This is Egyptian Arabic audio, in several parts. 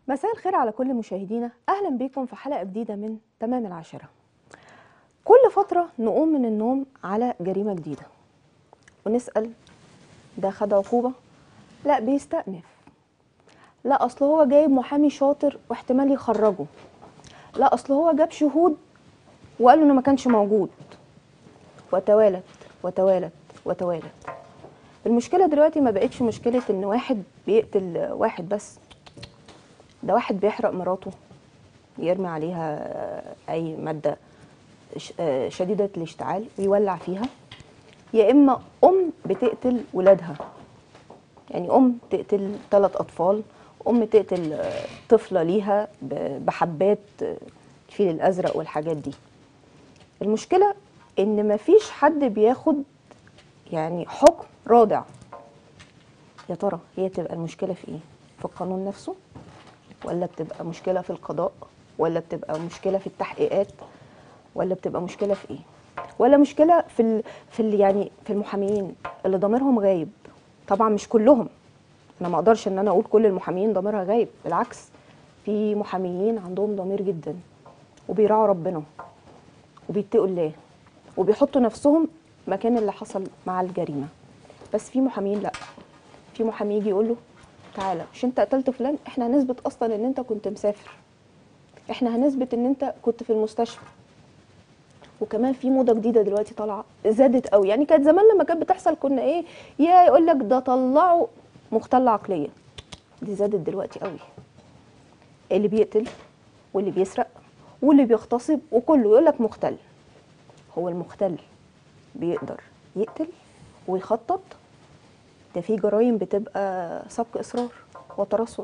مساء الخير على كل مشاهدينا اهلا بيكم في حلقه جديده من تمام العاشره كل فتره نقوم من النوم على جريمه جديده ونسال ده خد عقوبه لا بيستأنف لا اصل هو جايب محامي شاطر واحتمال يخرجه لا اصل هو جاب شهود وقالوا انه ما كانش موجود وتوالت وتوالت وتوالت المشكله دلوقتي ما بقتش مشكله ان واحد بيقتل واحد بس ده واحد بيحرق مراته يرمي عليها اي ماده ش- آه شديده الاشتعال ويولع فيها يا اما ام بتقتل ولادها يعني ام تقتل ثلاث اطفال ام تقتل آه، طفله ليها ب- بحبات آه، الفيل الازرق والحاجات دي المشكله ان مفيش حد بياخد يعني حكم رادع يا ترى هي تبقى المشكله في ايه في القانون نفسه ولا بتبقى مشكله في القضاء ولا بتبقى مشكله في التحقيقات ولا بتبقى مشكله في ايه ولا مشكله في ال... في ال... يعني في المحاميين اللي ضميرهم غايب طبعا مش كلهم انا ما اقدرش ان انا اقول كل المحاميين ضميرها غايب بالعكس في محاميين عندهم ضمير جدا وبيراعوا ربنا وبيتقوا الله وبيحطوا نفسهم مكان اللي حصل مع الجريمه بس في محامين لا في محامي يجي يقول له تعالى مش انت قتلت فلان احنا هنثبت اصلا ان انت كنت مسافر احنا هنثبت ان انت كنت في المستشفى وكمان في موضه جديده دلوقتي طالعه زادت قوي يعني كانت زمان لما كانت بتحصل كنا ايه يا يقول لك ده طلعوا مختله عقليه دي زادت دلوقتي قوي اللي بيقتل واللي بيسرق واللي بيغتصب وكله يقول لك مختل هو المختل بيقدر يقتل ويخطط ده في جرائم بتبقى سبق اصرار وترصد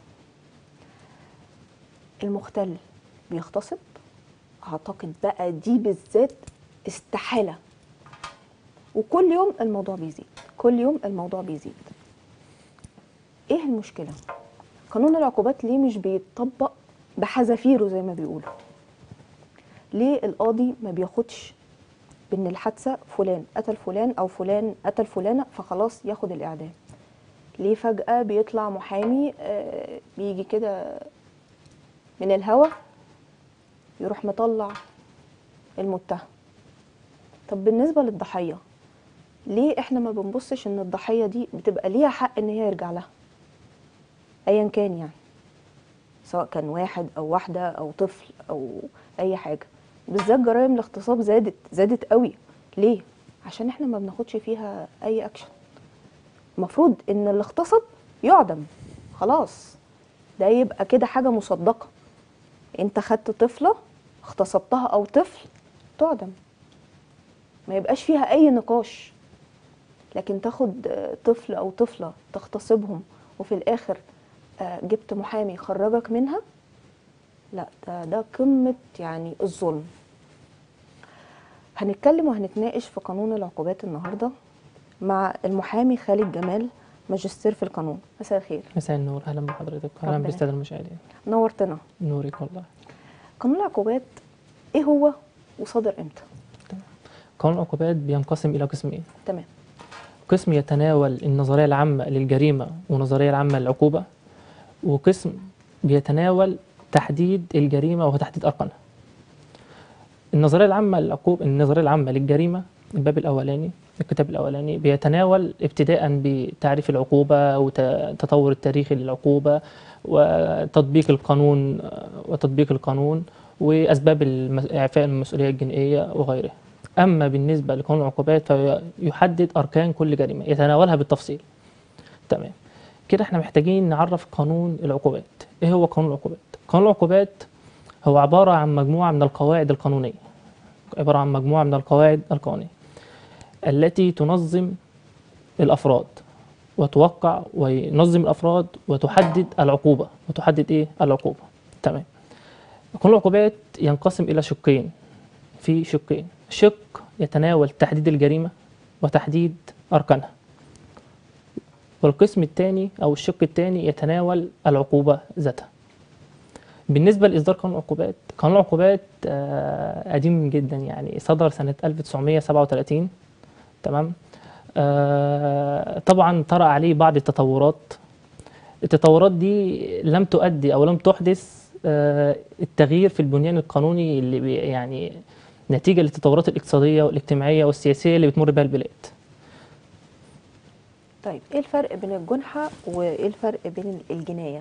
المختل بيغتصب اعتقد بقى دي بالذات استحاله وكل يوم الموضوع بيزيد كل يوم الموضوع بيزيد ايه المشكله قانون العقوبات ليه مش بيتطبق بحذافيره زي ما بيقولوا ليه القاضي ما بياخدش بان الحادثه فلان قتل فلان او فلان قتل فلانه فخلاص ياخد الاعدام ليه فجاه بيطلع محامي آه، بيجي كده من الهوا يروح مطلع المتهم طب بالنسبه للضحيه ليه احنا ما بنبصش ان الضحيه دي بتبقى ليها حق ان هي يرجع لها ايا كان يعني سواء كان واحد او واحده او طفل او اي حاجه بالذات جرائم الاغتصاب زادت زادت قوي ليه عشان احنا ما بناخدش فيها اي اكشن المفروض ان اللي اغتصب يعدم خلاص ده يبقى كده حاجه مصدقه انت خدت طفله اغتصبتها او طفل تعدم ما يبقاش فيها اي نقاش لكن تاخد آه، طفل او طفله تغتصبهم وفي الاخر آه، جبت محامي يخرجك منها لا ده ده قمه يعني الظلم هنتكلم وهنتناقش في قانون العقوبات النهارده مع المحامي خالد جمال ماجستير في القانون مساء الخير مساء النور اهلا بحضرتك اهلا ربنا بالساده المشاهدين نورتنا نورك والله قانون العقوبات ايه هو وصدر امتى قانون العقوبات بينقسم الى قسمين تمام قسم يتناول النظريه العامه للجريمه والنظريه العامه للعقوبه وقسم بيتناول تحديد الجريمه وتحديد اركانها النظريه العامه للعقوبه النظريه العامه للجريمه الباب الاولاني الكتاب الاولاني بيتناول ابتداء بتعريف العقوبه وتطور التاريخي للعقوبه وتطبيق القانون وتطبيق القانون واسباب المس- اعفاء المسؤوليه الجنائيه وغيرها اما بالنسبه لقانون العقوبات فيحدد اركان كل جريمه يتناولها بالتفصيل تمام كده احنا محتاجين نعرف قانون العقوبات ايه هو قانون العقوبات قانون العقوبات هو عباره عن مجموعه من القواعد القانونيه عباره عن مجموعه من القواعد القانونيه التي تنظم الافراد وتوقع وينظم الافراد وتحدد العقوبه وتحدد ايه العقوبه تمام قانون العقوبات ينقسم الى شقين في شقين شق يتناول تحديد الجريمه وتحديد اركانها والقسم الثاني او الشق الثاني يتناول العقوبه ذاتها بالنسبه لاصدار قانون العقوبات قانون العقوبات آه، قديم جدا يعني صدر سنه 1937 تمام آه، طبعا طرأ عليه بعض التطورات التطورات دي لم تؤدي او لم تحدث آه، التغيير في البنيان القانوني اللي بي- يعني نتيجه للتطورات الاقتصاديه والاجتماعيه والسياسيه اللي بتمر بها البلاد طيب ايه الفرق بين الجنحة وايه الفرق بين الجناية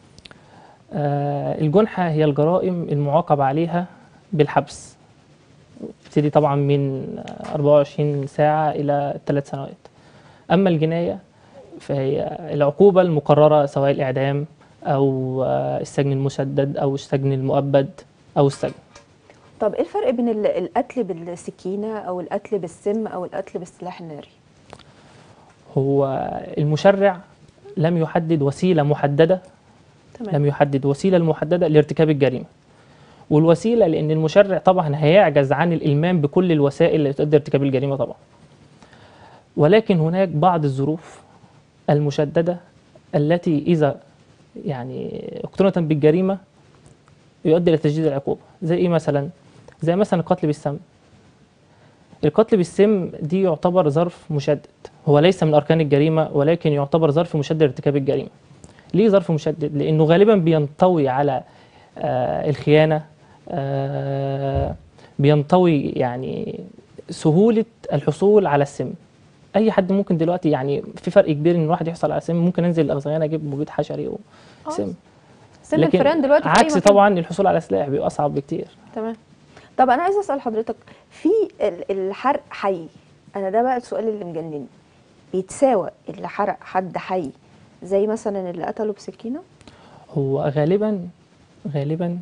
آه، الجنحة هي الجرائم المعاقب عليها بالحبس بتبتدي طبعا من 24 ساعة إلى 3 سنوات أما الجناية فهي العقوبة المقررة سواء الإعدام أو آه، السجن المشدد أو السجن المؤبد أو السجن طب ايه الفرق بين ال- القتل بالسكينة او القتل بالسم او القتل بالسلاح الناري هو المشرع لم يحدد وسيلة محددة تمام لم يحدد وسيلة المحددة لارتكاب الجريمة والوسيلة لأن المشرع طبعا هيعجز عن الإلمام بكل الوسائل اللي تؤدي ارتكاب الجريمة طبعا ولكن هناك بعض الظروف المشددة التي إذا يعني اقترنت بالجريمة يؤدي إلى تجديد العقوبة زي إيه مثلا؟ زي مثلا القتل بالسم القتل بالسم دي يعتبر ظرف مشدد هو ليس من أركان الجريمة ولكن يعتبر ظرف مشدد لارتكاب الجريمة ليه ظرف مشدد؟ لأنه غالبا بينطوي على آه الخيانة آه بينطوي يعني سهولة الحصول على السم أي حد ممكن دلوقتي يعني في فرق كبير إن الواحد يحصل على سم ممكن أنزل الغزيان أجيب مبيد حشري وسم سم لكن الفيران دلوقتي في أي عكس مكان. طبعا الحصول على سلاح بيبقى أصعب بكتير تمام طب انا عايزه اسال حضرتك في ال- الحرق حي انا ده بقى السؤال اللي مجنني بيتساوى اللي حرق حد حي زي مثلا اللي قتله بسكينه هو غالبا غالبا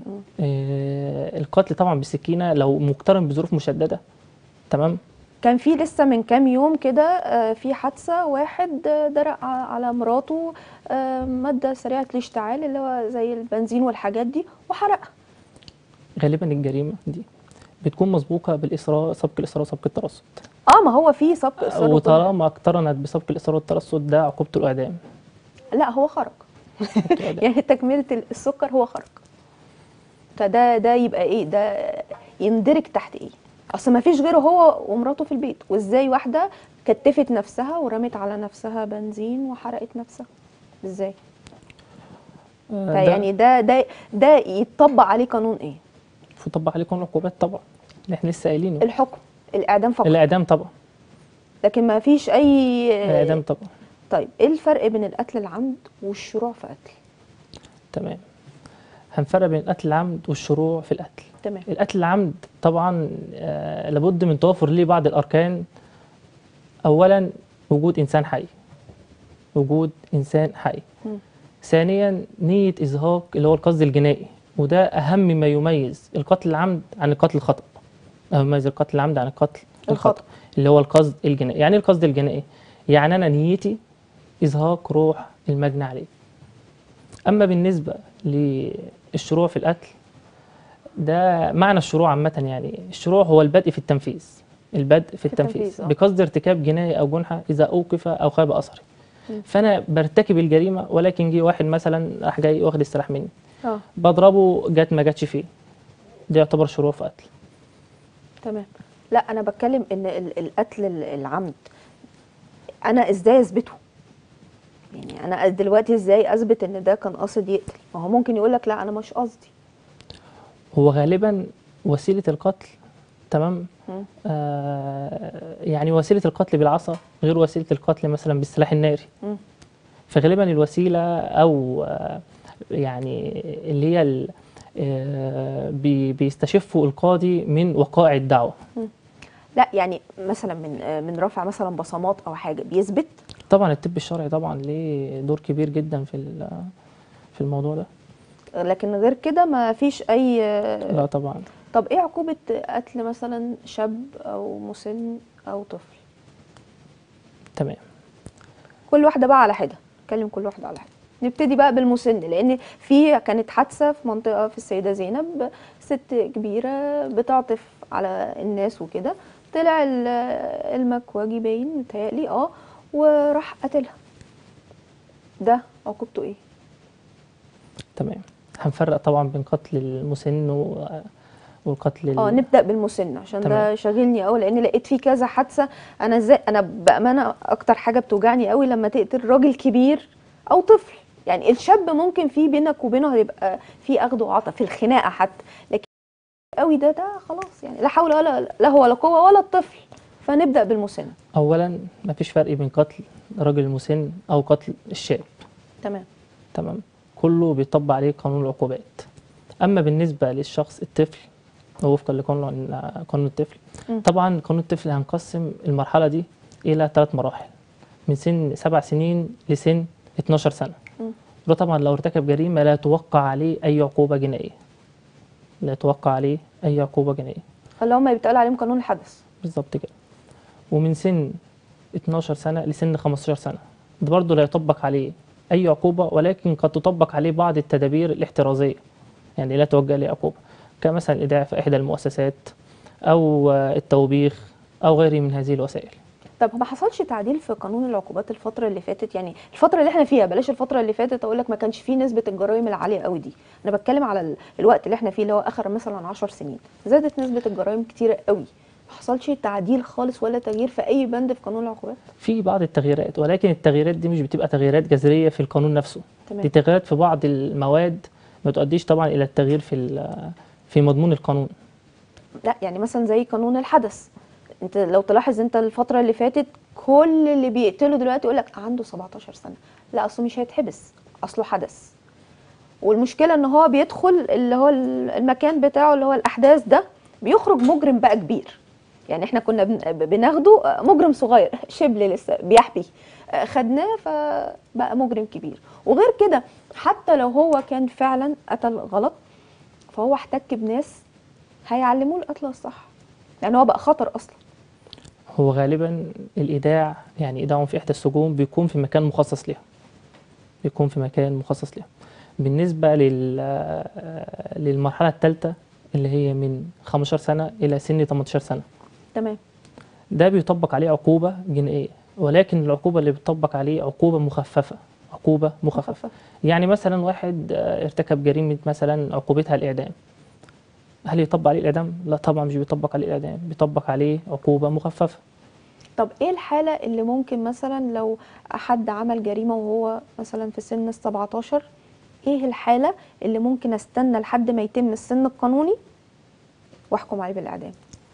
آه القتل طبعا بالسكينة لو مقترن بظروف مشددة تمام كان في لسه من كام يوم كده آه، في حادثه واحد آه، درق ع- على مراته آه، ماده سريعه الاشتعال اللي هو زي البنزين والحاجات دي وحرقها غالبا الجريمة دي بتكون مسبوقة بالإصرار سبق الإصرار وسبق الترصد اه ما هو في سبق اصرار وكل- وطالما اقترنت بسبق الإصرار والترصد ده عقوبته الإعدام لا هو خرج عقوبته الإعدام. يعني تكمله السكر هو خرج فده ده يبقى ايه ده يندرج تحت ايه اصل ما فيش غيره هو ومراته في البيت وازاي واحده كتفت نفسها ورمت على نفسها بنزين وحرقت نفسها ازاي آه، ده فيعني ده ده ده يتطبق عليه قانون ايه يطبق عليه قانون العقوبات طبعا اللي احنا لسه قايلينه الحكم الاعدام فقط الإعدام طبعا لكن ما فيش اي الإعدام طبعا طيب ايه الفرق بين القتل العمد والشروع في قتل تمام هنفرق بين القتل العمد والشروع في القتل تمام القتل العمد طبعا آه، لابد من توفر ليه بعض الأركان أولا وجود إنسان حي وجود إنسان حي مم. ثانيا نية إزهاق اللي هو القصد الجنائي وده أهم ما يميز القتل العمد عن القتل الخطأ أهم ما يميز القتل العمد عن القتل الخطأ. الخطأ اللي هو القصد الجنائي يعني إيه القصد الجنائي يعني أنا نيتي إزهاق روح المجني عليه أما بالنسبة للشروع في القتل ده معنى الشروع عامة يعني الشروع هو البدء في التنفيذ البدء في التنفيذ، التنفيذ آه. بقصد ارتكاب جناية أو جنحة إذا أوقف أو خاب أثري فأنا برتكب الجريمة ولكن جه واحد مثلا راح جاي واخد السلاح مني اه بضربه جت ما جاتش فيه ده يعتبر شروع في قتل تمام لا انا بتكلم ان ال- القتل ال- العمد انا ازاي اثبته يعني انا دلوقتي ازاي اثبت ان ده كان قاصد يقتل ما هو ممكن يقول لك لا انا مش قصدي هو غالبا وسيلة القتل تمام مم. آه يعني وسيلة القتل بالعصا غير وسيلة القتل مثلا بالسلاح الناري مم. فغالبا الوسيلة أو آه يعني اللي هي ال- آه بي- بيستشفوا القاضي من وقائع الدعوة لا يعني مثلا من آه، من رفع مثلا بصمات او حاجه بيثبت طبعا الطب الشرعي طبعا ليه دور كبير جدا في ال- في الموضوع ده لكن غير كده ما فيش اي لا طبعا طب ايه عقوبه قتل مثلا شاب او مسن او طفل تمام كل واحده بقى على حده نتكلم كل واحده على حده نبتدي بقى بالمسن لان في كانت حادثه في منطقه في السيده زينب ست كبيره بتعطف على الناس وكده طلع ال- المكواجي باين متهيألي اه وراح قتلها ده عقوبته ايه تمام هنفرق طبعا بين قتل المسن و- والقتل ال- اه نبدا بالمسن عشان ده تمام. شاغلني قوي لان لقيت فيه كذا حادثه انا ازاي انا بامانه اكتر حاجه بتوجعني قوي لما تقتل راجل كبير او طفل يعني الشاب ممكن في بينك وبينه هيبقى في اخذ وعطاء في الخناقه حتى لكن قوي ده ده خلاص يعني لا حول ولا له ولا قوه ولا الطفل فنبدا بالمسن اولا مفيش فرق بين قتل رجل مسن او قتل الشاب تمام تمام كله بيطبق عليه قانون العقوبات اما بالنسبه للشخص الطفل وفقا لقانون قانون الطفل مم. طبعا قانون الطفل هنقسم المرحله دي الى ثلاث مراحل من سن سبع سنين لسن 12 سنه مم. وده طبعا لو ارتكب جريمه لا توقع عليه اي عقوبه جنائيه لا توقع عليه اي عقوبه جنائيه اللي هم بيتقال عليهم قانون الحدث بالظبط كده ومن سن 12 سنة لسن 15 سنة ده برضه لا يطبق عليه أي عقوبة ولكن قد تطبق عليه بعض التدابير الاحترازية يعني لا توجه عليه عقوبة كمثلا الإيداع في إحدى المؤسسات أو آه، التوبيخ أو غيره من هذه الوسائل طب ما حصلش تعديل في قانون العقوبات الفترة اللي فاتت يعني الفترة اللي احنا فيها بلاش الفترة اللي فاتت اقول لك ما كانش فيه نسبة الجرائم العالية قوي دي انا بتكلم على ال- الوقت اللي احنا فيه اللي هو اخر مثلا 10 سنين زادت نسبة الجرائم كتيرة قوي ما حصلش تعديل خالص ولا تغيير في اي بند في قانون العقوبات في بعض التغييرات ولكن التغييرات دي مش بتبقى تغييرات جذرية في القانون نفسه تمام. دي تغييرات في بعض المواد ما تؤديش طبعا إلى التغيير في ال- في مضمون القانون لا يعني مثلا زي قانون الحدث انت لو تلاحظ انت الفترة اللي فاتت كل اللي بيقتلوا دلوقتي يقول لك عنده 17 سنة لا اصله مش هيتحبس اصله حدث والمشكلة ان هو بيدخل اللي هو ال- المكان بتاعه اللي هو الاحداث ده بيخرج مجرم بقى كبير يعني احنا كنا بن- بناخده آه، مجرم صغير شبل لسه بيحبي آه، خدناه فبقى مجرم كبير وغير كده حتى لو هو كان فعلا قتل غلط فهو احتك بناس هيعلموه القتل الصح لان هو بقى خطر اصلا هو غالبا الإيداع يعني إيداعهم في إحدى السجون بيكون في مكان مخصص لها بيكون في مكان مخصص لها بالنسبة لل للمرحلة الثالثة اللي هي من 15 سنة إلى سن 18 سنة تمام ده بيطبق عليه عقوبة جنائية ولكن العقوبة اللي بتطبق عليه عقوبة مخففة عقوبة مخففة مخفف يعني مثلا واحد آه، ارتكب جريمة مثلا عقوبتها الإعدام هل يطبق عليه الإعدام؟ لا طبعا مش بيطبق عليه الإعدام بيطبق عليه عقوبة مخففة طب ايه الحالة اللي ممكن مثلا لو حد عمل جريمة وهو مثلا في سن ال 17 ايه الحالة اللي ممكن استنى لحد ما يتم السن القانوني واحكم عليه بالاعدام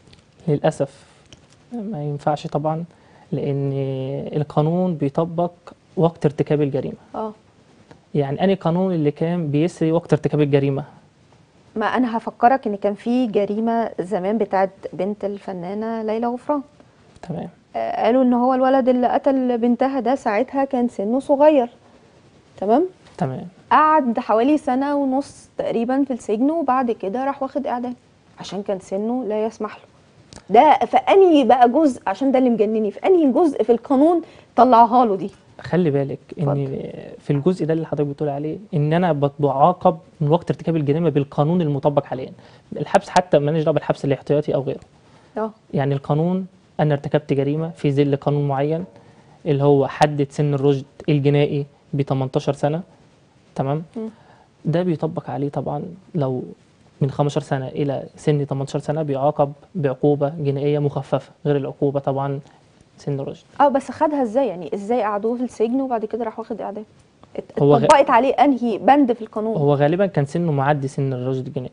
للأسف ما ينفعش طبعا لأن القانون بيطبق وقت ارتكاب الجريمة اه يعني أنهي قانون اللي كان بيسري وقت ارتكاب الجريمة ما انا هفكرك ان كان في جريمة زمان بتاعت بنت الفنانة ليلى غفران تمام آه، قالوا ان هو الولد اللي قتل بنتها ده ساعتها كان سنه صغير تمام تمام قعد حوالي سنة ونص تقريبا في السجن وبعد كده راح واخد إعدام عشان كان سنه لا يسمح له ده في أنهي بقى جزء عشان ده اللي مجنني في أنهي جزء في القانون طلعها له دي خلي بالك ان اتفضل. في الجزء ده اللي حضرتك بتقول عليه ان انا بت- بعاقب من وقت ارتكاب الجريمه بالقانون المطبق حاليا الحبس حتى مالناش دعوه بالحبس الاحتياطي او غيره اه يعني القانون انا ارتكبت جريمه في ظل قانون معين اللي هو حدد سن الرشد الجنائي ب 18 سنه تمام مم. ده بيطبق عليه طبعا لو من 15 سنه الى سن 18 سنه بيعاقب بعقوبه جنائيه مخففه غير العقوبه طبعا سن الرشد اه بس خدها ازاي يعني ازاي قعدوه في السجن وبعد كده راح واخد إعدام ات- هو غ- اتطبقت عليه أنهي بند في القانون هو غالبا كان سنه معدي سن الرشد الجنائي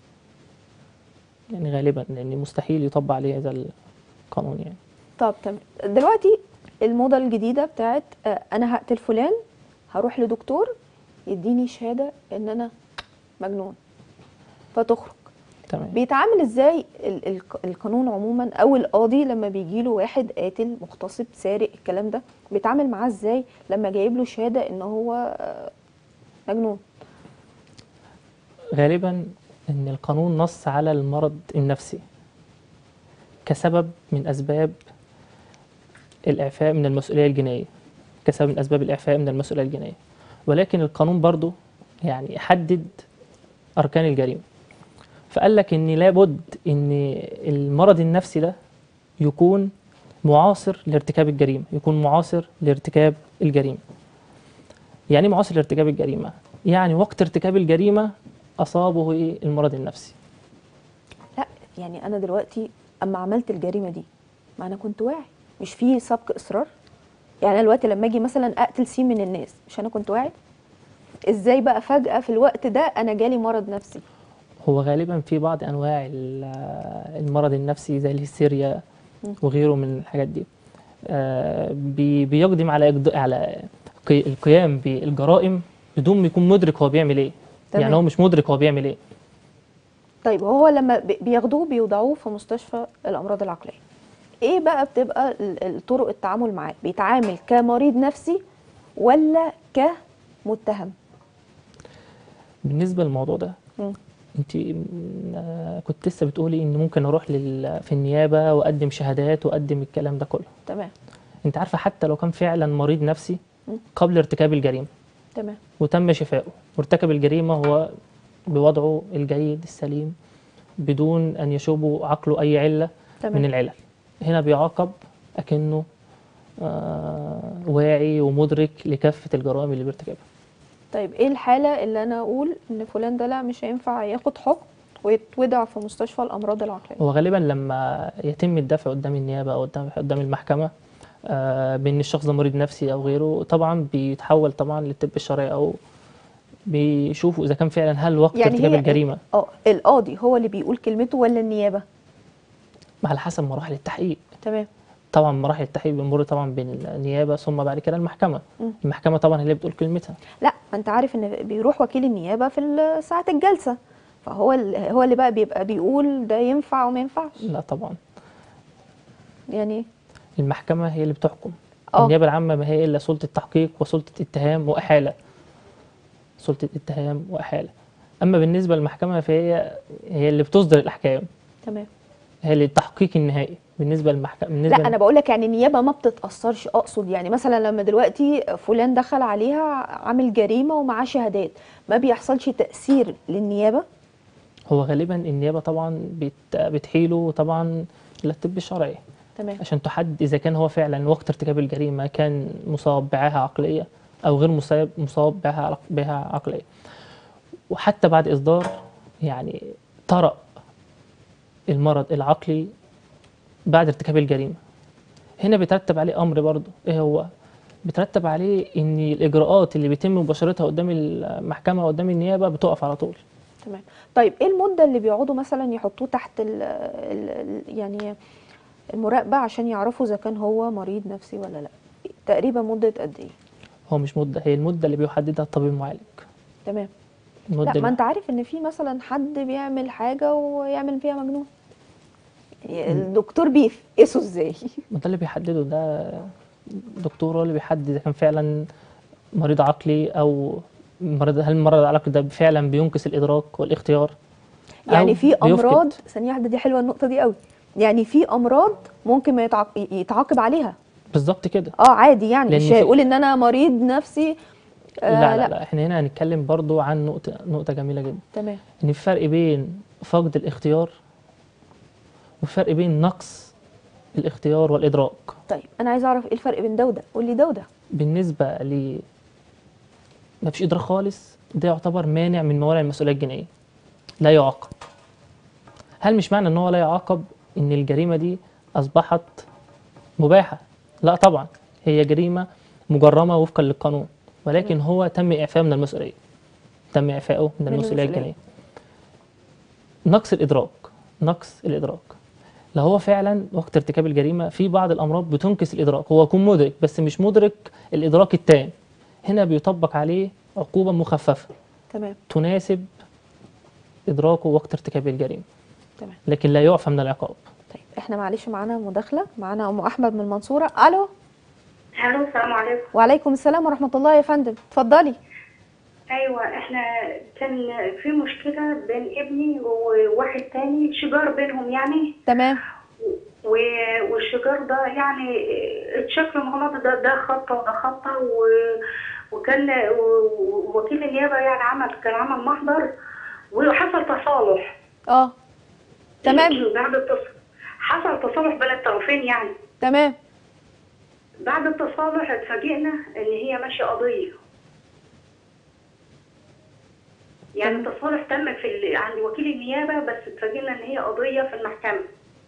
يعني غالبا لان مستحيل يطبق عليه هذا القانون يعني طب تمام دلوقتي الموضة الجديدة بتاعت آه، أنا هقتل فلان هروح لدكتور يديني شهادة إن أنا مجنون فتخرج تمام بيتعامل ازاي ال- ال- القانون عموما او القاضي لما بيجي له واحد قاتل مغتصب سارق الكلام ده بيتعامل معاه ازاي لما جايب له شهاده ان هو آه، مجنون غالبا ان القانون نص على المرض النفسي كسبب من اسباب الاعفاء من المسؤوليه الجنائيه كسبب من اسباب الاعفاء من المسؤوليه الجنائيه ولكن القانون برضو يعني حدد اركان الجريمه فقال لك ان لابد ان المرض النفسي ده يكون معاصر لارتكاب الجريمه يكون معاصر لارتكاب الجريمه يعني إيه معاصر لارتكاب الجريمه يعني وقت ارتكاب الجريمه اصابه ايه المرض النفسي لا يعني انا دلوقتي اما عملت الجريمه دي ما انا كنت واعي مش في سبق اصرار يعني انا دلوقتي لما اجي مثلا اقتل سين من الناس مش انا كنت واعي ازاي بقى فجأة في الوقت ده انا جالي مرض نفسي هو غالبا في بعض انواع ال- المرض النفسي زي الهستيريا وغيره من الحاجات دي آه، بي- بيقدم على إقد- على قي- القيام بالجرائم بدون ما يكون مدرك هو بيعمل ايه تمام. يعني هو مش مدرك هو بيعمل ايه طيب هو لما بي- بياخدوه بيوضعوه في مستشفى الامراض العقليه ايه بقى بتبقى ال- ال- طرق التعامل معاه بيتعامل كمريض نفسي ولا كمتهم بالنسبه للموضوع ده مم. انت كنت لسه بتقولي ان ممكن اروح لل... في النيابه واقدم شهادات واقدم الكلام ده كله تمام انت عارفه حتى لو كان فعلا مريض نفسي مم. قبل ارتكاب الجريمه تمام وتم شفائه وارتكب الجريمه هو بوضعه الجيد السليم بدون ان يشوبه عقله اي عله تمام. من العلل هنا بيعاقب اكنه آه واعي ومدرك لكافه الجرائم اللي بيرتكبها طيب ايه الحاله اللي انا اقول ان فلان ده لا مش هينفع ياخد حكم ويتوضع في مستشفى الامراض العقليه هو غالبا لما يتم الدفع قدام النيابه او قدام قدام المحكمه آه بان الشخص ده مريض نفسي او غيره طبعا بيتحول طبعا للطب الشرعي او بيشوفوا اذا كان فعلا هل وقت يعني ارتكاب هي الجريمه اه القاضي هو اللي بيقول كلمته ولا النيابه على حسب مراحل التحقيق تمام طبعا مراحل التحقيق بنمر طبعا بين النيابه ثم بعد كده المحكمه مم. المحكمه طبعا هي اللي بتقول كلمتها لا ما انت عارف ان بيروح وكيل النيابه في ال- ساعه الجلسه فهو ال- هو اللي بقى بيبقى بيقول ده ينفع وما ينفعش لا طبعا يعني المحكمه هي اللي بتحكم اه. النيابه العامه ما هي الا سلطه تحقيق وسلطه اتهام واحاله سلطه اتهام واحاله اما بالنسبه للمحكمه فهي هي اللي بتصدر الاحكام تمام هي اللي التحقيق النهائي بالنسبه للمحكمه بالنسبه لا انا بقول لك يعني النيابه ما بتتاثرش اقصد يعني مثلا لما دلوقتي فلان دخل عليها عامل جريمه ومعاه شهادات ما بيحصلش تاثير للنيابه هو غالبا النيابه طبعا بت... بتحيله طبعا للطب الشرعي تمام عشان تحدد اذا كان هو فعلا وقت ارتكاب الجريمه كان مصاب بعاهه عقليه او غير مصاب مصاب بعاهه عق- بعاهه عقليه وحتى بعد اصدار يعني طرأ المرض العقلي بعد ارتكاب الجريمه هنا بيترتب عليه امر برضه ايه هو بيترتب عليه ان الاجراءات اللي بيتم مباشرتها قدام المحكمه وقدام النيابه بتقف على طول تمام طيب ايه المده اللي بيقعدوا مثلا يحطوه تحت ال ال يعني المراقبه عشان يعرفوا اذا كان هو مريض نفسي ولا لا تقريبا مده قد ايه هو مش مده هي المده اللي بيحددها الطبيب المعالج تمام المده لا ما اللي- انت عارف ان في مثلا حد بيعمل حاجه ويعمل فيها مجنون يعني الدكتور بيقيسه ازاي ما ده اللي بيحدده ده الدكتور هو اللي بيحدد اذا كان فعلا مريض عقلي او مريض هل المرض العقلي ده فعلا بينقص الادراك والاختيار أو يعني في بيفقد. امراض ثانيه واحده دي حلوه النقطه دي قوي يعني في امراض ممكن ما يتعاق- يتعاقب عليها بالظبط كده اه عادي يعني لأن مش في- هيقول ان انا مريض نفسي آه لا, لا لا احنا هنا هنتكلم برضو عن نقطة نقطة جميلة جدا تمام ان في فرق بين فقد الاختيار وفي فرق بين نقص الاختيار والادراك طيب انا عايزه اعرف ايه الفرق بين ده وده قول لي ده وده بالنسبة ل ما فيش ادراك خالص ده يعتبر مانع من موانع المسؤولية الجنائية لا يعاقب هل مش معنى ان هو لا يعاقب ان الجريمة دي اصبحت مباحة لا طبعا هي جريمة مجرمة وفقا للقانون ولكن هو تم اعفائه من المسؤولية تم اعفائه من من المسؤولية المسؤولية. الجنائية نقص الادراك نقص الادراك لو هو فعلا وقت ارتكاب الجريمه في بعض الامراض بتنقص الادراك هو يكون مدرك بس مش مدرك الادراك التام هنا بيطبق عليه عقوبه مخففه تمام تناسب ادراكه وقت ارتكاب الجريمه تمام لكن لا يعفى من العقاب طيب احنا معلش معانا مداخله معانا ام احمد من المنصوره الو الو السلام عليكم وعليكم السلام ورحمه الله يا فندم اتفضلي ايوه احنا كان في مشكله بين ابني وواحد تاني شجار بينهم يعني تمام و- والشجار ده يعني اتشكلوا مع بعض ده ده خطه وده خطه و- وكان و- وكيل النيابه يعني عمل كان عمل محضر وحصل تصالح اه تمام بعد التصالح حصل تصالح بين الطرفين يعني تمام بعد التصالح اتفاجئنا ان هي ماشيه قضيه يعني تمام. التصالح تم في ال... عند وكيل النيابه بس اتفاجئنا ان هي قضيه في المحكمه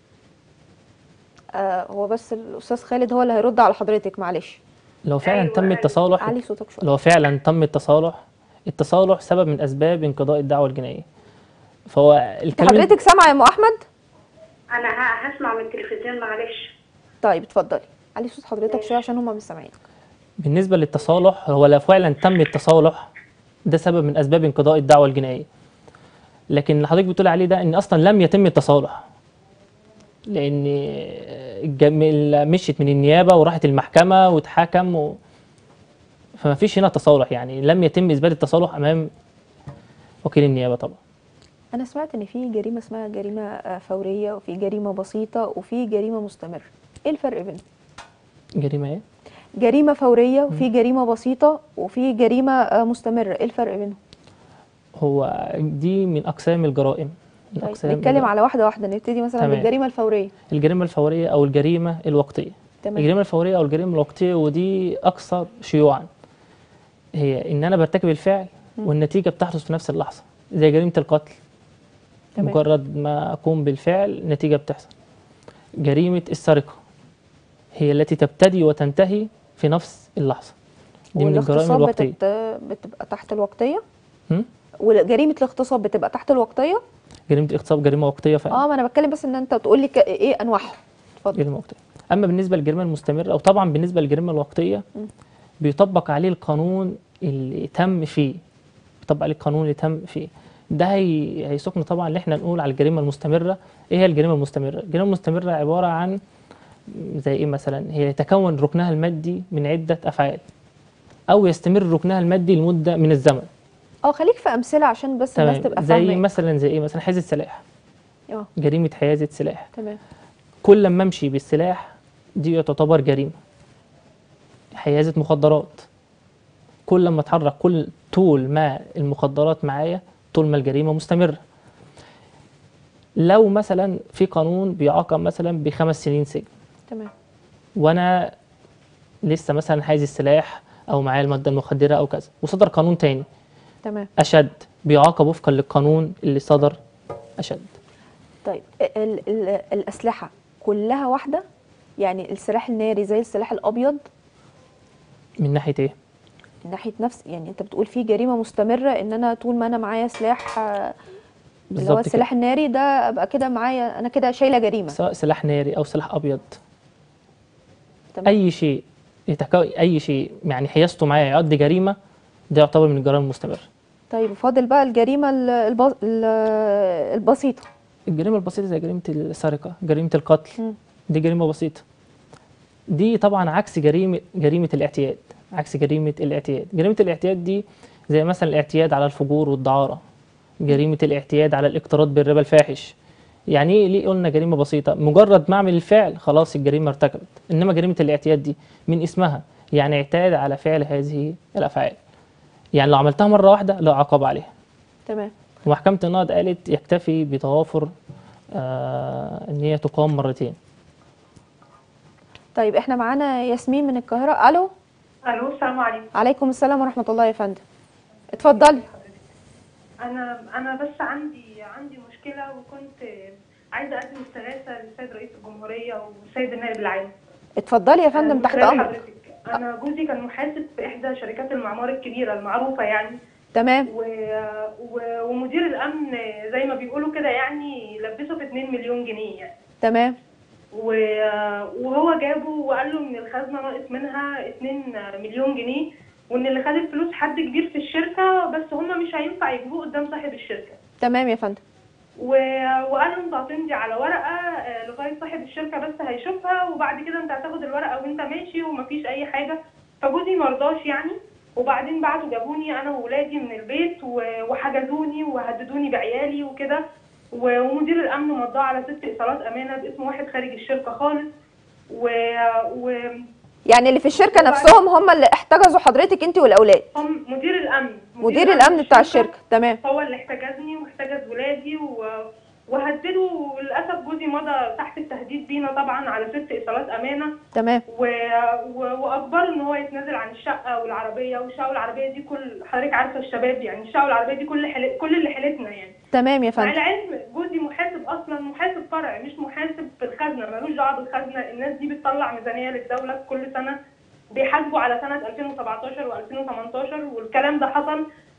آه هو بس الاستاذ خالد هو اللي هيرد على حضرتك معلش لو فعلا أيوة، تم أيوة. التصالح علي صوتك شويه لو فعلا تم التصالح التصالح سبب من اسباب انقضاء الدعوه الجنائيه فهو الكلام حضرتك سامعه يا ام احمد انا ه- هسمع من التلفزيون معلش طيب اتفضلي علي صوت حضرتك شويه عشان هم مش سامعينك بالنسبه للتصالح هو لو فعلا تم التصالح ده سبب من اسباب انقضاء الدعوه الجنائيه لكن اللي حضرتك بتقول عليه ده ان اصلا لم يتم التصالح لان الجم- مشيت من النيابه وراحت المحكمه واتحكم و... فما فيش هنا تصالح يعني لم يتم اثبات التصالح امام وكيل النيابه طبعا انا سمعت ان في جريمه اسمها جريمه آه، فوريه وفي جريمه بسيطه وفي جريمه مستمره ايه الفرق بينهم جريمه ايه جريمه فوريه وفي جريمه بسيطه وفي جريمه آه، مستمره ايه الفرق بينهم هو دي من اقسام الجرائم من طيب أقسام نتكلم الجرائم. على واحده واحده نبتدي مثلا تمام. بالجريمه الفوريه الجريمه الفوريه او الجريمه الوقتيه تمام الجريمه الفوريه او الجريمه الوقتيه ودي اكثر شيوعا هي ان انا برتكب الفعل والنتيجه بتحدث في نفس اللحظه زي جريمه القتل تمام. مجرد ما اقوم بالفعل نتيجه بتحصل جريمه السرقه هي التي تبتدي وتنتهي في نفس اللحظه دي من الجرائم والاغتصاب الوقتيه بتت... بتبقى تحت الوقتيه هم؟ وجريمه الاغتصاب بتبقى تحت الوقتيه جريمه الاغتصاب جريمه وقتيه فعلا اه ما انا بتكلم بس ان انت تقول لي ك... ايه انواعهم اتفضل جريمه وقتيه اما بالنسبه للجريمه المستمره او طبعا بالنسبه للجريمه الوقتيه بيطبق عليه القانون اللي تم فيه بيطبق عليه القانون اللي تم فيه ده هي... هيسوقنا طبعا ان احنا نقول على الجريمه المستمره ايه هي الجريمه المستمره الجريمه المستمره عباره عن زي ايه مثلا هي يتكون ركنها المادي من عده افعال او يستمر ركنها المادي لمده من الزمن اه خليك في امثله عشان بس الناس تمام تبقى زي فاهمه مثلا زي ايه مثلا حيازه سلاح اه جريمه حيازه سلاح تمام كل لما امشي بالسلاح دي تعتبر جريمه حيازه مخدرات كل لما اتحرك كل طول ما المخدرات معايا طول ما الجريمه مستمره لو مثلا في قانون بيعاقب مثلا بخمس سنين سجن تمام وانا لسه مثلا حايز السلاح او معايا الماده المخدره او كذا وصدر قانون تاني تمام اشد بيعاقب وفقا للقانون اللي صدر اشد طيب ال ال الاسلحه كلها واحده يعني السلاح الناري زي السلاح الابيض من ناحيه ايه من ناحيه نفس يعني انت بتقول في جريمه مستمره ان انا طول ما انا معايا سلاح آه، اللي هو بالظبط كده. السلاح الناري ده ابقى كده معايا انا كده شايله جريمه سواء سلاح ناري او سلاح ابيض تمام اي شيء يتكو... اي شيء يعني حيازته معايا يؤدي جريمه ده يعتبر من الجرائم المستمره طيب فاضل بقى الجريمه ال- الب... ال- البسيطه الجريمه البسيطه زي جريمه السرقه جريمه القتل مم. دي جريمه بسيطه دي طبعا عكس جريمه جريمه الاعتياد عكس جريمه الاعتياد جريمه الاعتياد دي زي مثلا الاعتياد على الفجور والدعاره جريمه الاعتياد على الاقتراض بالربا الفاحش يعني ايه ليه قلنا جريمه بسيطه مجرد ما اعمل الفعل خلاص الجريمه ارتكبت انما جريمه الاعتياد دي من اسمها يعني اعتاد على فعل هذه الافعال يعني لو عملتها مره واحده لا عقاب عليها تمام ومحكمة النقد قالت يكتفي بتوافر آه ان هي تقام مرتين طيب احنا معانا ياسمين من القاهره الو الو السلام عليكم عليكم السلام ورحمه الله يا فندم اتفضلي انا انا بس عندي عندي مشكله وكنت عايزه اقدم استغاثه للسيد رئيس الجمهوريه والسيد النائب العام اتفضلي يا فندم من تحت خلال امرك حضرتك. انا جوزي كان محاسب في احدى شركات المعمار الكبيره المعروفه يعني تمام و... و... ومدير الامن زي ما بيقولوا كده يعني لبسه في 2 مليون جنيه يعني تمام و... وهو جابه وقال له ان الخزنه ناقص منها 2 مليون جنيه وان اللي خد الفلوس حد كبير في الشركه بس هم مش هينفع يجيبوه قدام صاحب الشركه تمام يا فندم و... وقال له انت هتمضي على ورقه آه، لغايه صاحب الشركه بس هيشوفها وبعد كده انت هتاخد الورقه وانت ماشي ومفيش اي حاجه فجوزي مرضاش يعني وبعدين بعتوا جابوني انا وولادي من البيت و... وحجزوني وهددوني بعيالي وكده و... ومدير الامن مضاه على ست ايصالات امانه باسم واحد خارج الشركه خالص و... وهم يعني اللي في الشركه وبعد- نفسهم هم اللي احتجزوا حضرتك انت والاولاد مدير الامن مدير الامن بتاع الشركه تمام هو اللي احتجزني واحتجز ولادي و... وهدده وللاسف جوزي مضى تحت التهديد بينا طبعا على ست ايصالات امانه تمام و... و... واجبره ان هو يتنازل عن الشقه والعربيه والشقه والعربيه دي كل حضرتك عارفه الشباب يعني الشقه والعربيه دي كل حل... كل اللي حيلتنا يعني تمام يا مع فندم العلم جوزي محاسب اصلا محاسب فرع مش محاسب في الخزنه ملوش دعوه بالخزنه الناس دي بتطلع ميزانيه للدوله كل سنه بيحاسبوا على سنه 2017 و2018 والكلام ده حصل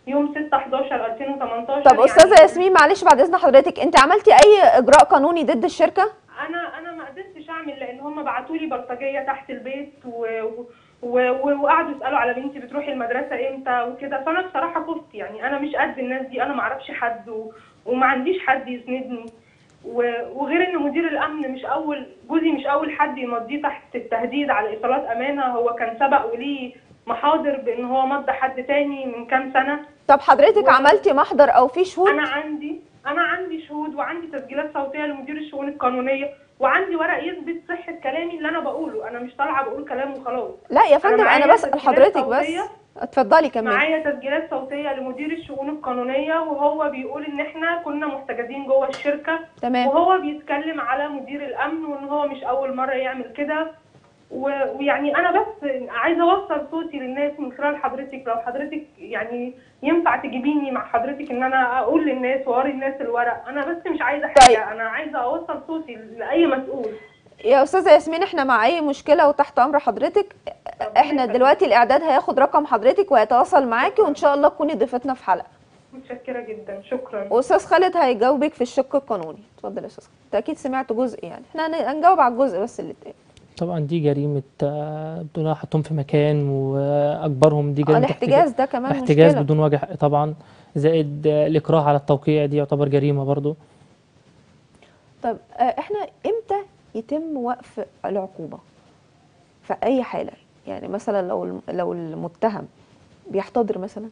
يوم 6 11 2018 طب يعني استاذه ياسمين معلش بعد اذن حضرتك انت عملتي اي اجراء قانوني ضد الشركه انا انا ما قدرتش اعمل لان هم بعتوا لي بلطجيه تحت البيت و... و... و... وقعدوا يسالوا على بنتي بتروحي المدرسه امتى وكده فانا بصراحه خفت يعني انا مش قد الناس دي انا ما اعرفش حد و... وما عنديش حد يسندني و... وغير ان مدير الامن مش اول جوزي مش اول حد يمضيه تحت التهديد على ايصالات امانه هو كان سبق وليه محاضر بان هو مضى حد تاني من كام سنه طب حضرتك و- عملتي محضر او في شهود انا عندي انا عندي شهود وعندي تسجيلات صوتيه لمدير الشؤون القانونيه وعندي ورق يثبت صحه كلامي اللي انا بقوله انا مش طالعه بقول كلام وخلاص لا يا فندم انا معايا بسال تسجيلات حضرتك بس صوتية. اتفضلي كملي معايا تسجيلات صوتيه لمدير الشؤون القانونيه وهو بيقول ان احنا كنا محتجزين جوه الشركه تمام وهو بيتكلم على مدير الامن وان هو مش اول مره يعمل كده و- ويعني انا بس عايزه اوصل صوتي للناس من خلال حضرتك لو حضرتك يعني ينفع تجيبيني مع حضرتك ان انا اقول للناس واوري الناس الورق انا بس مش عايزه حاجه طيب. انا عايزه اوصل صوتي لاي مسؤول يا استاذه ياسمين احنا مع اي مشكله وتحت امر حضرتك احنا يخليك. دلوقتي الاعداد هياخد رقم حضرتك وهيتواصل معاكي وان شاء الله تكوني ضيفتنا في حلقه متشكره جدا شكرا واستاذ خالد هيجاوبك في الشق القانوني اتفضل يا استاذ خالد انت اكيد سمعت جزء يعني احنا هن- هنجاوب على الجزء بس اللي اتقال طبعا دي جريمه آه، بدون حطهم في مكان واجبرهم دي اه جريمه الاحتجاز ده كمان احتجاز مشكله بدون وجه حق طبعا زائد آه، الاكراه على التوقيع دي يعتبر جريمه برضو طب آه، احنا امتى يتم وقف العقوبه في اي حاله يعني مثلا لو الم- لو المتهم بيحتضر مثلا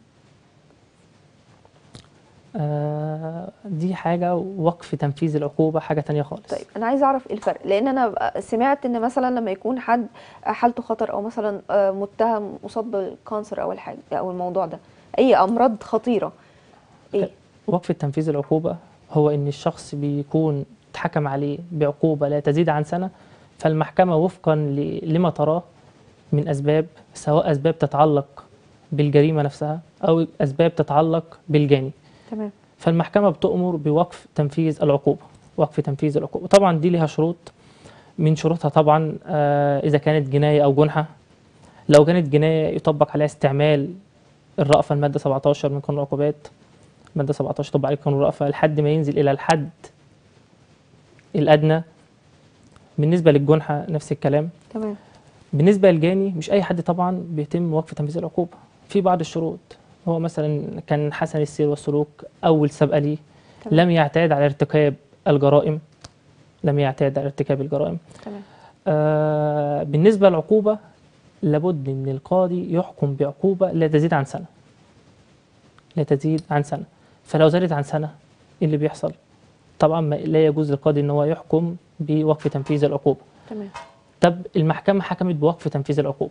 آه، دي حاجه وقف تنفيذ العقوبه حاجه تانية خالص طيب انا عايزه اعرف ايه الفرق لان انا بقى سمعت ان مثلا لما يكون حد حالته خطر او مثلا آه، متهم مصاب بالكانسر او الحاجه او الموضوع ده اي امراض خطيره ايه وقف تنفيذ العقوبة هو إن الشخص بيكون اتحكم عليه بعقوبة لا تزيد عن سنة فالمحكمة وفقا ل- لما تراه من أسباب سواء أسباب تتعلق بالجريمة نفسها أو أسباب تتعلق بالجاني تمام فالمحكمة بتأمر بوقف تنفيذ العقوبة وقف تنفيذ العقوبة طبعا دي لها شروط من شروطها طبعا آه، إذا كانت جناية أو جنحة لو كانت جناية يطبق عليها استعمال الرأفة المادة 17 من قانون العقوبات مادة 17 طبق عليه قانون الرأفة لحد ما ينزل إلى الحد الأدنى بالنسبة للجنحة نفس الكلام تمام بالنسبة للجاني مش أي حد طبعا بيتم وقف تنفيذ العقوبة في بعض الشروط هو مثلا كان حسن السير والسلوك أول سابقة ليه تمام. لم يعتاد على ارتكاب الجرائم لم يعتاد على ارتكاب الجرائم تمام آه بالنسبة للعقوبة لابد من القاضي يحكم بعقوبة لا تزيد عن سنة لا تزيد عن سنة فلو زادت عن سنة إيه اللي بيحصل طبعا ما لا يجوز للقاضي ان هو يحكم بوقف تنفيذ العقوبة تمام طب المحكمة حكمت بوقف تنفيذ العقوبة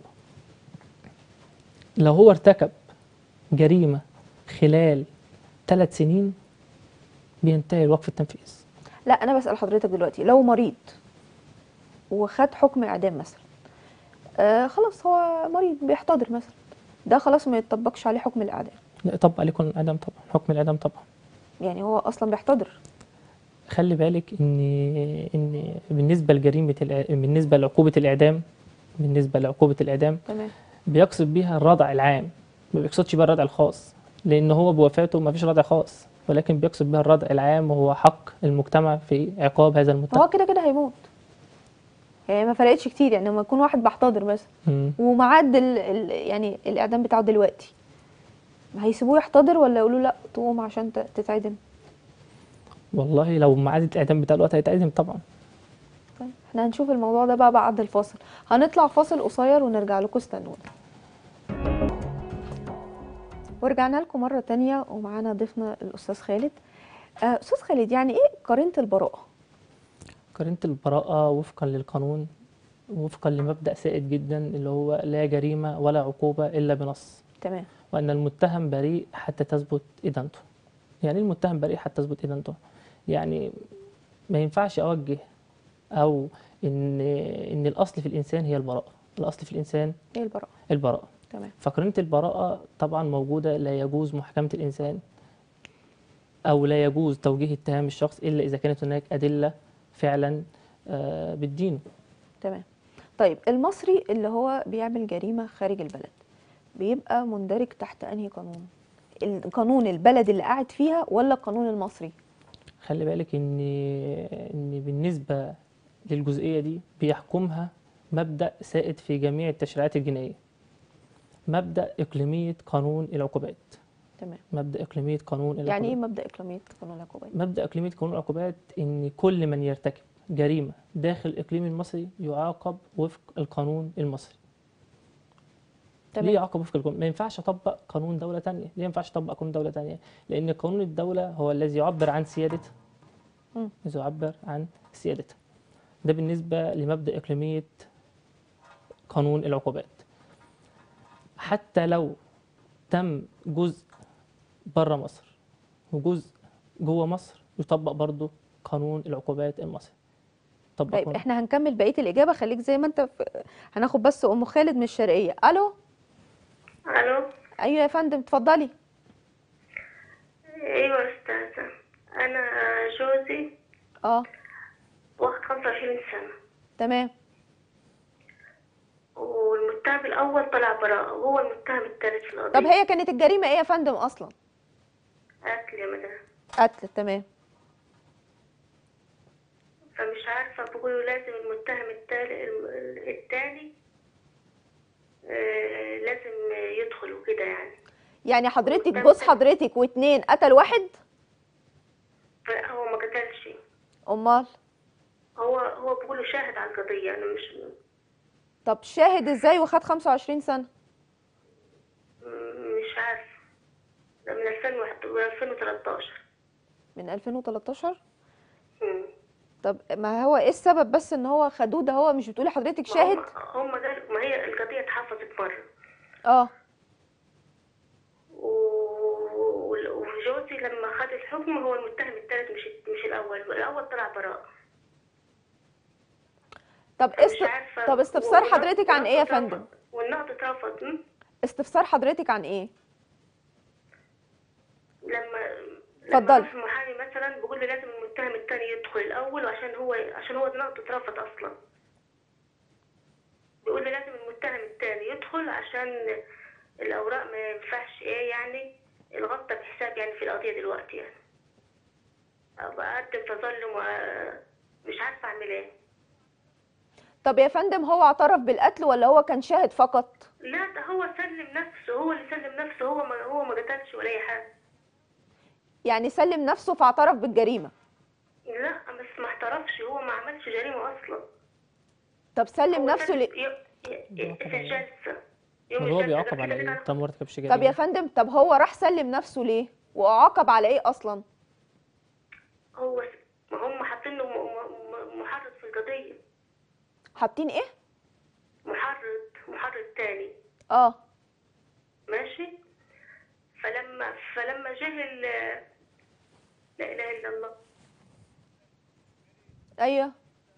لو هو ارتكب جريمة خلال ثلاث سنين بينتهي وقف التنفيذ لا انا بسال حضرتك دلوقتي لو مريض وخد حكم اعدام مثلا آه خلاص هو مريض بيحتضر مثلا ده خلاص ما يطبقش عليه حكم الاعدام لا يطبق عليكم الإعدام طبعا حكم الإعدام طبعا يعني هو اصلا بيحتضر خلي بالك ان ان بالنسبه لجريمه الإع- بالنسبه لعقوبه الاعدام بالنسبه لعقوبه الاعدام تمام بيقصد بيها الردع العام ما بيقصدش بيها الردع الخاص لان هو بوفاته ما فيش ردع خاص ولكن بيقصد بيها الردع العام وهو حق المجتمع في عقاب هذا المتهم هو كده كده هيموت يعني ما فرقتش كتير يعني لما يكون واحد بيحتضر مثلا مم. ومعدل ال... يعني الاعدام بتاعه دلوقتي ما هيسيبوه يحتضر ولا يقولوا لا تقوم عشان ت- تتعدم والله لو معاد الاعدام بتاع الوقت هيتعدم طبعا طيب احنا هنشوف الموضوع ده بقى بعد الفاصل هنطلع فاصل قصير ونرجع لكم استنونا ورجعنا لكم مرة تانية ومعانا ضيفنا الأستاذ خالد آه، أستاذ خالد يعني إيه قرينة البراءة؟ قرينه البراءه وفقا للقانون وفقا لمبدا سائد جدا اللي هو لا جريمه ولا عقوبه الا بنص تمام وأن المتهم بريء حتى تثبت إدانته يعني إيه المتهم بريء حتى تثبت إدانته يعني ما ينفعش أوجه أو إن إن الأصل في الإنسان هي البراءة الأصل في الإنسان إيه البراءة؟ البراءة تمام فقرينة البراءة طبعا موجودة لا يجوز محاكمة الإنسان أو لا يجوز توجيه اتهام الشخص إلا إذا كانت هناك أدلة فعلا آه، بتدينه تمام طيب المصري اللي هو بيعمل جريمة خارج البلد بيبقى مندرج تحت أنهي قانون؟ القانون البلد اللي قاعد فيها ولا القانون المصري خلي بالك ان ان بالنسبه للجزئيه دي بيحكمها مبدا سائد في جميع التشريعات الجنائيه مبدا اقليميه قانون العقوبات تمام مبدا اقليميه قانون العقوبات يعني ايه مبدا اقليميه قانون العقوبات مبدا اقليميه قانون العقوبات ان كل من يرتكب جريمه داخل الاقليم المصري يعاقب وفق القانون المصري ليه تمام يعاقب وفق القانون ما ينفعش اطبق قانون دوله تانية ليه ما ينفعش اطبق قانون دوله تانية لان قانون الدوله هو الذي يعبر عن سيادتها مم. الذي يعبر عن سيادتها ده بالنسبه لمبدا اقليميه قانون العقوبات حتى لو تم جزء بره مصر وجزء جوه مصر يطبق برضه قانون العقوبات المصري طبق طيب قانون- احنا هنكمل بقيه الاجابه خليك زي ما انت في... هناخد بس ام خالد من الشرقيه الو الو ايوه يا فندم اتفضلي ايوه يا استاذه انا جوزي اه واخد 25 سنه تمام والمتهم الاول طلع براءه وهو المتهم الثالث في القضيه طب هي كانت الجريمه ايه يا فندم اصلا قتل يا مدام قتل تمام فمش عارفه بيقولوا لازم المتهم التالي التاني آه، لازم يدخل وكده يعني يعني حضرتك والتالت- جوز حضرتك واتنين قتل واحد هو ما قتلش امال هو هو بيقولوا شاهد على القضيه انا مش طب شاهد ازاي وخد 25 سنه مش عارفه ده من 2013 من 2013 مم. طب ما هو ايه السبب بس ان هو خدوه ده هو مش بتقولي حضرتك ما شاهد هم هم قالوا ما هي القضيه اتحفظت مره اه و- وال- وجوزي لما خد الحكم هو المتهم الثالث مش مش الاول الاول طلع براء طب مش است... عارفه طب استفسار والنقد- حضرتك عن ايه يا والنقد فندم اترفض. والنقد اترفض م? استفسار حضرتك عن ايه لما اتفضلي. لما أروح المحامي مثلا بيقول لي لازم المتهم الثاني يدخل الاول عشان هو عشان هو النقد اترفض اصلا بيقول لي لازم المتهم الثاني يدخل عشان الاوراق ما ينفعش ايه يعني الغلطه بحساب يعني في القضيه دلوقتي يعني ابقى اقدم تظلم ومش عارفه اعمل ايه طب يا فندم هو اعترف بالقتل ولا هو كان شاهد فقط لا ده هو سلم نفسه هو اللي سلم نفسه هو ما هو ما قتلش ولا اي حاجه يعني سلم نفسه فاعترف بالجريمه لا بس ما اعترفش هو ما عملش جريمه اصلا طب سلم هو نفسه سلم ليه ي- ي- في الجلسه يوم امال هو الجلسة بيعاقب ده على كده ايه كده طب ما ارتكبش طب يا جريمه فندم طب هو راح سلم نفسه ليه واعاقب على ايه اصلا هو س- ما هم حاطين له م- م- م- محرض في القضيه حاطين ايه محرض محرض تاني اه ماشي فلما فلما جه ال لا اله الا الله ايوه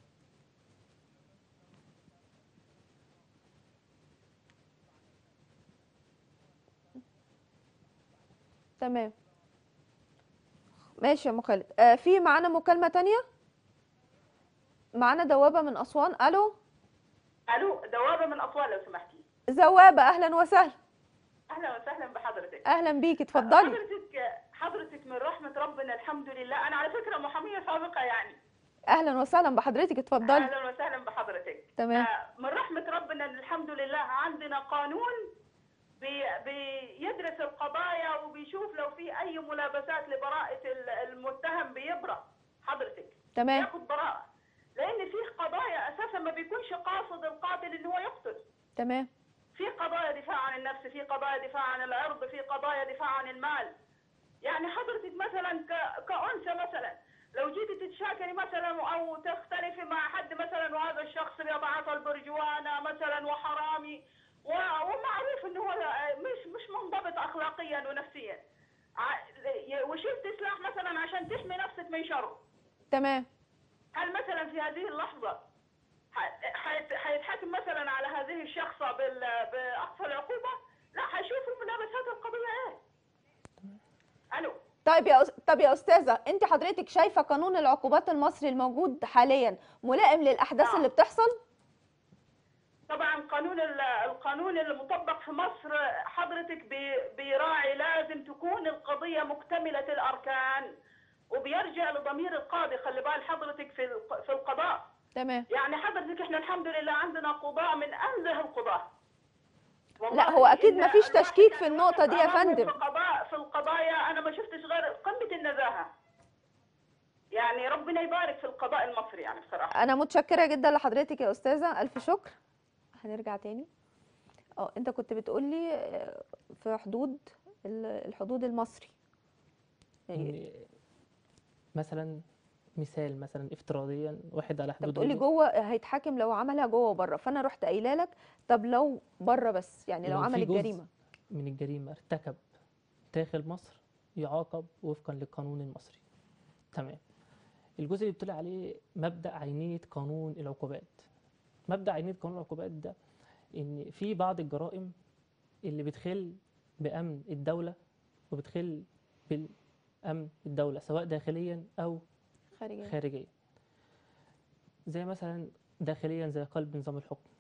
تمام ماشي يا ام خالد آه في معانا مكالمة تانية معانا دوابة من أسوان ألو الو دوابه من اسوان لو سمحتي زوابة أهلا وسهلا اهلا وسهلا بحضرتك أهلا بيكي اتفضلي حضرتك حضرتك من رحمه ربنا الحمد لله انا على فكره محاميه سابقه يعني أهلا وسهلا بحضرتك اتفضلي اهلا وسهلا بحضرتك تمام. آه، من رحمه ربنا إن الحمد لله عندنا قانون بي بيدرس القضايا وبيشوف لو في اي ملابسات لبراءه ال- المتهم بيبرأ حضرتك تمام ياخد براءه لان في قضايا اساسا ما بيكونش قاصد القاتل ان هو يقتل تمام في قضايا دفاع عن النفس في قضايا دفاع عن العرض في قضايا دفاع عن المال يعني حضرتك مثلا ك... كأنثى مثلا لو جيتي تتشاكلي مثلا او تختلفي مع حد مثلا وهذا الشخص يتعاطى البرجوانه مثلا وحرامي و... ومعروف انه هو مش مش منضبط اخلاقيا ونفسيا ع- وشلت سلاح مثلا عشان تحمي نفسك من شره تمام هل مثلا في هذه اللحظة ح- حيت- حيتحكم مثلا على هذه الشخصة بال- بأقصى العقوبة؟ لا حيشوفوا ملابسات القضية ايه؟ الو طيب يا أس... طب يا استاذه انت حضرتك شايفه قانون العقوبات المصري الموجود حاليا ملائم للاحداث نعم. اللي بتحصل طبعا قانون ال- القانون المطبق في مصر حضرتك بي- بيراعي لازم تكون قضيه مكتمله الاركان وبيرجع لضمير القاضي خلي بال حضرتك في الق- في القضاء تمام يعني حضرتك احنا الحمد لله عندنا قضاء من انزه القضاة والله لا، هو أكيد إن مفيش الواحد تشكيك في يعني النقطة دي يا أمامه فندم. في قضاء في القضايا انا ما شفتش غير قمه النزاهه يعني ربنا يبارك في القضاء المصري يعني بصراحه انا متشكره جدا لحضرتك يا استاذه الف شكر هنرجع تاني اه انت كنت بتقولي آه، في حدود ال- الحدود المصري يعني إن مثلا مثال مثلا افتراضيا واحد على انت حدود بتقولي وجهه جوه هيتحاكم لو عملها جوه وبره فانا رحت قايله لك طب لو بره بس يعني لو, لو في عمل جزء الجريمه من الجريمة ارتكب داخل مصر يعاقب وفقا للقانون المصري تمام الجزء اللي بتقول عليه مبدأ عينية قانون العقوبات مبدأ عينية قانون العقوبات ده إن في بعض الجرائم اللي بتخل بأمن الدولة وبتخل بالأمن الدولة سواء داخليا أو خارجيه خارجيا زي مثلا داخليا زي قلب نظام الحكم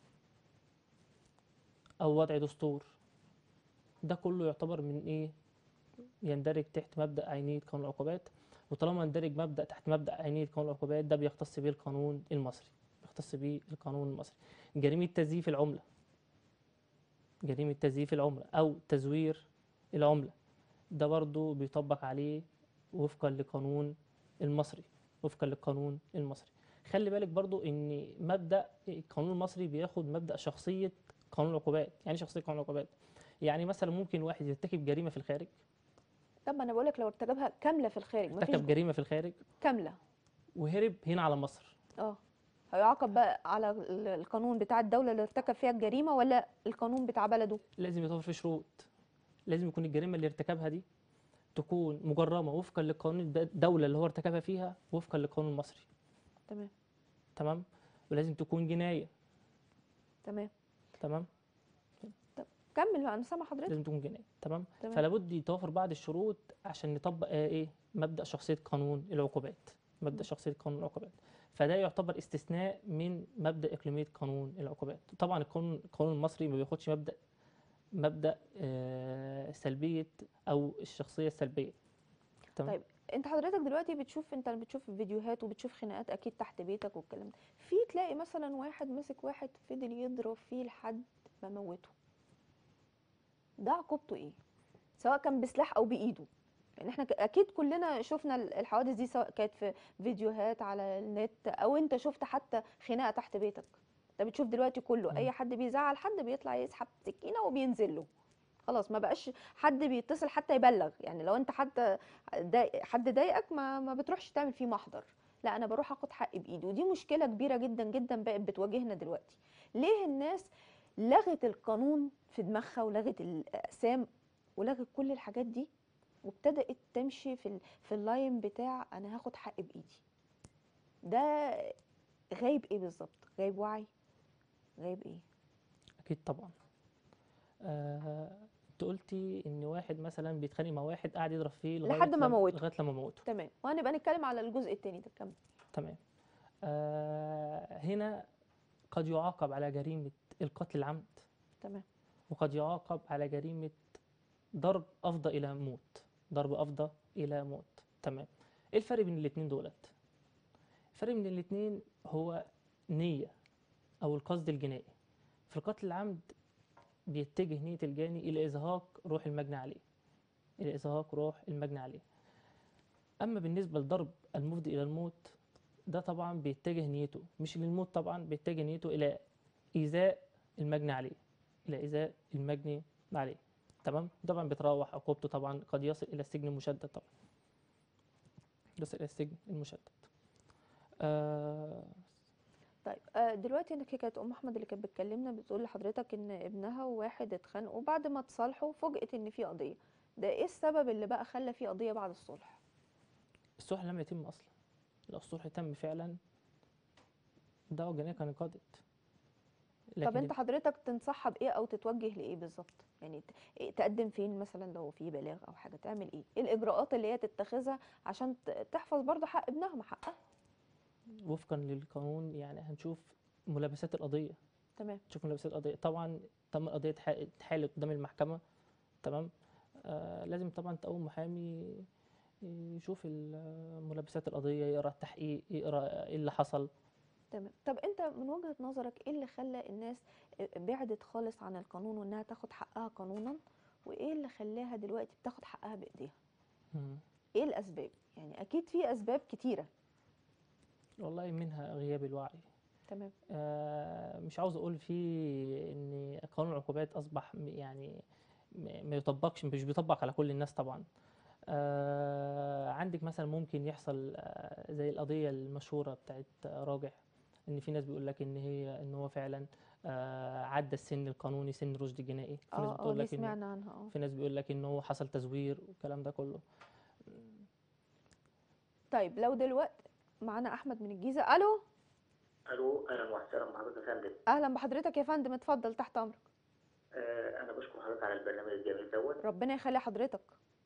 او وضع دستور ده كله يعتبر من ايه يندرج تحت مبدأ عينية قانون العقوبات وطالما يندرج مبدأ تحت مبدأ عينية قانون العقوبات ده بيختص به القانون المصري بيختص به القانون المصري جريمة تزييف العملة جريمة تزييف العملة أو تزوير العملة ده برضو بيطبق عليه وفقا لقانون المصري وفقا للقانون المصري خلي بالك برضو ان مبدا القانون المصري بياخد مبدا شخصيه قانون العقوبات يعني إيه شخصيه قانون العقوبات يعني مثلا ممكن واحد يرتكب جريمه في الخارج طب ما انا بقول لك لو ارتكبها كامله في الخارج مفيش ارتكب جريمه في الخارج كامله وهرب هنا على مصر اه هيعاقب بقى على ال- القانون بتاع الدوله اللي ارتكب فيها الجريمه ولا القانون بتاع بلده لازم يتوفر فيه شروط لازم يكون الجريمه اللي ارتكبها دي تكون مجرمه وفقا لقانون الد- الدوله اللي هو ارتكبها فيها وفقا للقانون المصري تمام تمام ولازم تكون جنايه تمام تمام كمل بقى انا سامع حضرتك لازم تكون جنايه تمام تمام. فلا بد يتوافر بعض الشروط عشان نطبق آه، ايه مبدا شخصيه قانون العقوبات مبدا شخصيه قانون العقوبات فده يعتبر استثناء من مبدا اقليميه قانون العقوبات طبعا القانون القانون المصري ما بياخدش مبدا مبدا آه، سلبيه او الشخصيه السلبيه تمام طيب انت حضرتك دلوقتي بتشوف انت بتشوف فيديوهات وبتشوف خناقات اكيد تحت بيتك والكلام ده في تلاقي مثلا واحد مسك واحد فضل يضرب فيه لحد ما موته ده عقوبته ايه سواء كان بسلاح او بايده يعني احنا ك- اكيد كلنا شفنا ال- الحوادث دي سواء كانت في فيديوهات على النت او انت شفت حتى خناقه تحت بيتك انت بتشوف دلوقتي كله اي حد بيزعل حد بيطلع يسحب سكينه وبينزل له خلاص ما بقاش حد بيتصل حتى يبلغ يعني لو انت حتى ضايق- حد ضايقك ما ما بتروحش تعمل فيه محضر لا انا بروح اخد حقي بايدي ودي مشكله كبيره جدا جدا بقت بتواجهنا دلوقتي ليه الناس لغت القانون في دماغها ولغت الاقسام ولغت كل الحاجات دي وابتدات تمشي في ال- في اللاين بتاع انا هاخد حقي بايدي ده غايب ايه بالظبط غايب وعي غايب ايه اكيد طبعا آه، انت قلتي ان واحد مثلا بيتخانق مع واحد قاعد يضرب فيه لغايه لحد ما لما- موته. لغايه لما موته تمام وهنبقى نتكلم على الجزء التاني ده كمل تمام آه هنا قد يعاقب على جريمة القتل العمد تمام وقد يعاقب على جريمة ضرب أفضى إلى موت ضرب أفضى إلى موت تمام إيه الفرق بين الاتنين دولت الفرق بين الاتنين هو نية أو القصد الجنائي في القتل العمد بيتجه نية الجاني إلى إزهاق روح المجني عليه إلى إزهاق روح المجني عليه أما بالنسبة لضرب المفضي إلى الموت ده طبعا بيتجه نيته مش للموت طبعا بيتجه نيته إلى إيذاء المجني عليه إلى إيذاء المجني عليه تمام طبعا بتراوح عقوبته طبعا قد يصل إلى السجن المشدد طبعا يصل إلى السجن المشدد آه طيب آه، دلوقتي انك كانت ام احمد اللي كانت بتكلمنا بتقول لحضرتك ان ابنها وواحد اتخانقوا وبعد ما اتصالحوا فوجئت ان في قضيه ده ايه السبب اللي بقى خلى في قضيه بعد الصلح الصلح لم يتم أصلا لو الصلح تم فعلا الدعوة الجنائية كانت انقضت طب لكن انت حضرتك تنصحها بايه او تتوجه لايه بالظبط يعني ت- إيه تقدم فين مثلا لو في بلاغ او حاجه تعمل ايه ايه الاجراءات اللي هي تتخذها عشان ت- تحفظ برضو حق ابنها ما حقها وفقا للقانون يعني هنشوف ملابسات القضية تمام تشوف ملابسات القضية طبعا تم القضية اتح- اتحالت قدام المحكمة تمام آه لازم طبعا تقوم محامي يشوف ال- ملابسات القضيه يقرا التحقيق يقرا ايه اللي حصل تمام طب انت من وجهة نظرك ايه اللي خلى الناس بعدت خالص عن القانون وانها تاخد حقها قانونا وايه اللي خلاها دلوقتي بتاخد حقها بايديها مم. ايه الاسباب يعني اكيد في اسباب كتيرة والله منها غياب الوعي تمام آه، مش عاوز اقول فيه ان قانون العقوبات اصبح م- يعني م- ما يطبقش مش بيطبق على كل الناس طبعا آه، عندك مثلا ممكن يحصل آه، زي القضيه المشهوره بتاعت راجع ان في ناس بيقول لك ان هي ان هو فعلا آه، عدى السن القانوني سن الرشد الجنائي في ناس اه اه بتقول دي لك ان سمعنا عنها اه في ناس بيقول لك ان هو حصل تزوير والكلام ده كله طيب لو دلوقتي معانا احمد من الجيزة الو الو اهلا وسهلا بحضرتك يا فندم اهلا بحضرتك يا فندم اتفضل تحت امرك آه انا بشكر حضرتك على البرنامج الجميل دوت ربنا يخلي حضرتك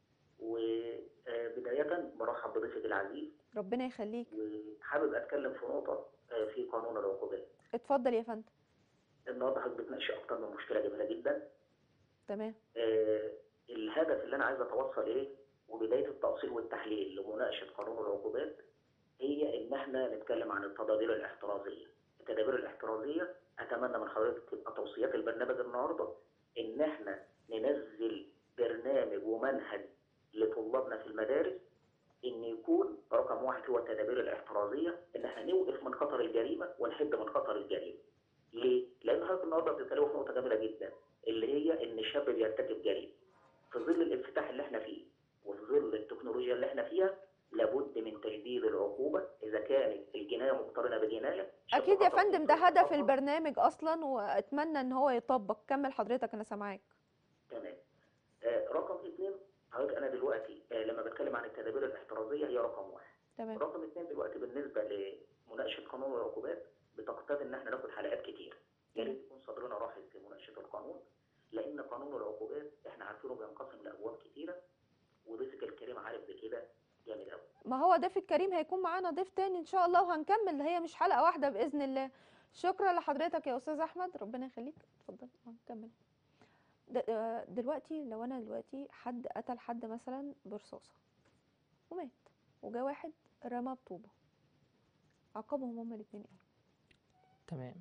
وبدايه برحب بضيفك العزيز ربنا يخليك وحابب اتكلم في نقطه آه، في قانون العقوبات اتفضل يا فندم النهارده حضرتك بتناقش اكتر من مشكله جميله جدا تمام آه، الهدف اللي انا عايز اتوصل ايه وبدايه التاصيل والتحليل لمناقشه قانون العقوبات هي ان احنا نتكلم عن التدابير الاحترازيه التدابير الاحترازيه اتمنى من حضرتك تبقى توصيات البرنامج النهارده ان احنا ننزل برنامج ومنهج لطلابنا في المدارس ان يكون رقم واحد هو التدابير الاحترازيه ان احنا نوقف من خطر الجريمه ونحد من خطر الجريمه. ليه؟ لان حضرتك النهارده بتتكلموا في نقطه جميله جدا اللي هي ان الشاب بيرتكب جريمه. في ظل الانفتاح اللي احنا فيه وفي ظل التكنولوجيا اللي احنا فيها لابد من تشديد العقوبه اذا كانت الجنايه مقترنه بجنايه الشاب اكيد يا خطأ فندم ده ممكن هدف يطبق. البرنامج اصلا واتمنى ان هو يطبق كمل حضرتك انا سامعاك تمام آه رقم اثنين حضرتك انا دلوقتي آه لما بتكلم عن التدابير الاحترازيه هي رقم واحد تمام رقم اثنين دلوقتي بالنسبه لمناقشه قانون العقوبات بتقتضي ان احنا ناخد حلقات كتير يا ريت يكون صدرنا رحب في مناقشه القانون لان قانون العقوبات احنا عارفينه بينقسم لابواب كتيره وضيفك الكريم عارف بكده جامد قوي ما هو ضيف الكريم هيكون معانا ضيف تاني ان شاء الله وهنكمل هي مش حلقة واحدة بإذن الله شكرا لحضرتك يا أستاذ أحمد ربنا يخليك اتفضل اه كمل د- آه، دلوقتي لو أنا دلوقتي حد قتل حد مثلا برصاصة ومات وجا واحد رمى بطوبة عقابهم هما الاتنين ايه؟ تمام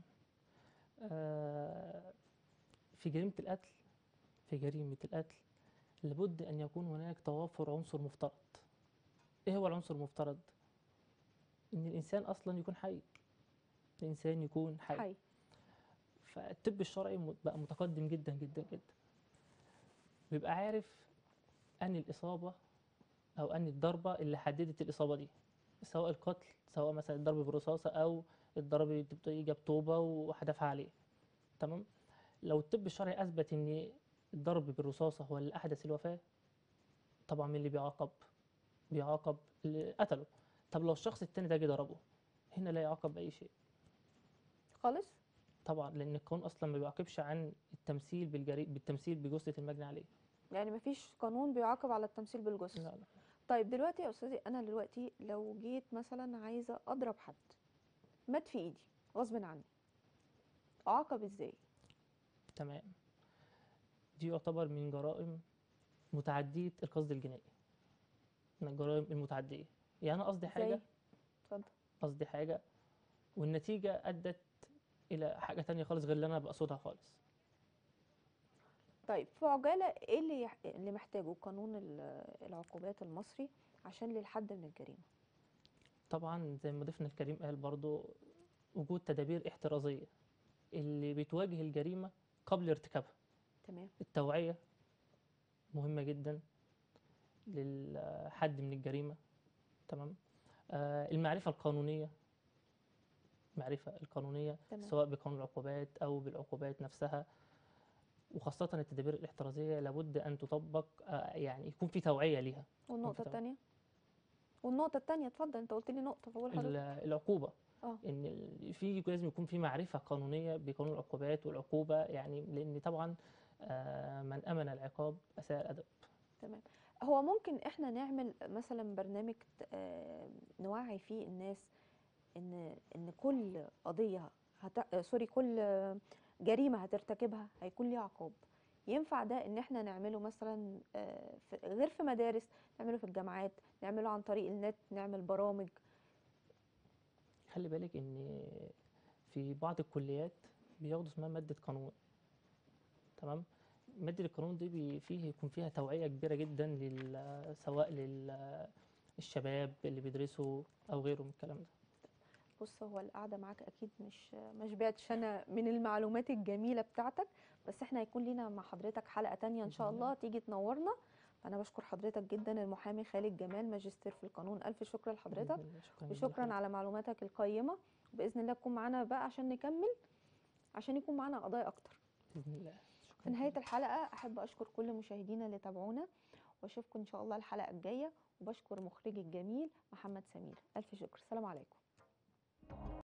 آه، في جريمة القتل في جريمة القتل لابد أن يكون هناك توافر عنصر مفترض إيه هو العنصر المفترض؟ إن الإنسان أصلا يكون حي الإنسان يكون حي, حي فالطب الشرعي م- بقى متقدم جدا جدا جدا بيبقى عارف أن الإصابة أو أن الضربة اللي حددت الإصابة دي سواء القتل سواء مثلا الضرب بالرصاصة أو الضرب اللي بتبقى جاب طوبة وحدفها عليه تمام لو الطب الشرعي أثبت إن الضرب بالرصاصة هو اللي أحدث الوفاة طبعا مين اللي بيعاقب؟ بيعاقب اللي قتله طب لو الشخص التاني ده جه ضربه هنا لا يعاقب بأي شيء خالص طبعا لان القانون اصلا ما بيعاقبش عن التمثيل بالجري... بالتمثيل بجثه المجني عليه يعني مفيش قانون بيعاقب على التمثيل بالجثث لا لا طيب دلوقتي يا استاذي انا دلوقتي لو جيت مثلا عايزه اضرب حد مات في ايدي غصب عني اعاقب ازاي تمام دي يعتبر من جرائم متعديه القصد الجنائي من الجرائم المتعديه يعني انا قصدي زي حاجه اتفضل قصدي حاجه والنتيجه ادت الى حاجه تانية خالص غير اللي انا بقصدها خالص طيب في عجاله ايه اللي يح... اللي محتاجه قانون ال- العقوبات المصري عشان للحد من الجريمه طبعا زي ما ضيفنا الكريم قال برضو وجود تدابير احترازيه اللي بتواجه الجريمه قبل ارتكابها تمام التوعية مهمة جدا للحد من الجريمة تمام آه المعرفة القانونية المعرفة القانونية تمام. سواء بقانون العقوبات أو بالعقوبات نفسها وخاصة التدابير الاحترازية لابد أن تطبق آه يعني يكون في توعية ليها والنقطه طبعا. الثانيه والنقطه الثانيه اتفضل انت قلت لي نقطه فبقول ال- حضرتك العقوبة اه ان ال- في لازم يكون في معرفه قانونيه بقانون العقوبات والعقوبه يعني لان طبعا آه، من امن العقاب اساء الادب تمام هو ممكن احنا نعمل مثلا برنامج ت- آه، نوعي فيه الناس ان ان كل قضيه هت... آه، سوري كل آه، جريمه هترتكبها هيكون ليها عقاب ينفع ده ان احنا نعمله مثلا آه، في غير في مدارس نعمله في الجامعات نعمله عن طريق النت نعمل برامج خلي بالك ان في بعض الكليات بياخدوا اسمها مادة قانون تمام مادة القانون دي بي فيه يكون فيها توعية كبيرة جدا لل سواء للشباب اللي بيدرسوا او غيره من الكلام ده بص هو القعده معاك اكيد مش ما شبعتش انا من المعلومات الجميله بتاعتك بس احنا هيكون لينا مع حضرتك حلقه تانية ان شاء بإذن الله تيجي تنورنا انا بشكر حضرتك جدا المحامي خالد جمال ماجستير في القانون الف شكر لحضرتك بإذن الله. شكرا جداً وشكرا لحضرتك. على معلوماتك القيمه وباذن الله تكون معانا بقى عشان نكمل عشان يكون معانا قضايا اكتر بإذن الله شكرا في نهايه الحلقه احب اشكر كل مشاهدينا اللي تابعونا واشوفكم ان شاء الله الحلقه الجايه وبشكر مخرجي الجميل محمد سمير الف شكر السلام عليكم